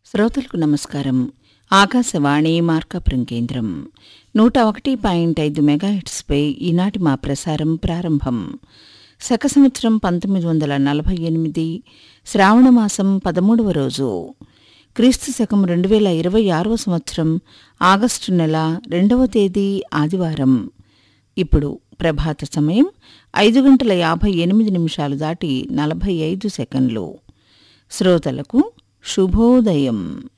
శ్రోతలకు నమస్కారం ఆకాశవాణి మార్కాపురం కేంద్రం నూట ఒకటి పాయింట్ ఐదు మెగాహిట్స్పై ఈనాటి మా ప్రసారం ప్రారంభం శక సంవత్సరం పంతొమ్మిది వందల నలభై ఎనిమిది శ్రావణమాసం పదమూడవ రోజు క్రీస్తు శకం రెండు వేల ఇరవై ఆరవ సంవత్సరం ఆగస్టు నెల రెండవ తేదీ ఆదివారం ఇప్పుడు ప్రభాత సమయం ఐదు గంటల యాభై ఎనిమిది నిమిషాలు దాటి నలభై ఐదు సెకండ్లు శ్రోతలకు శుభోదయం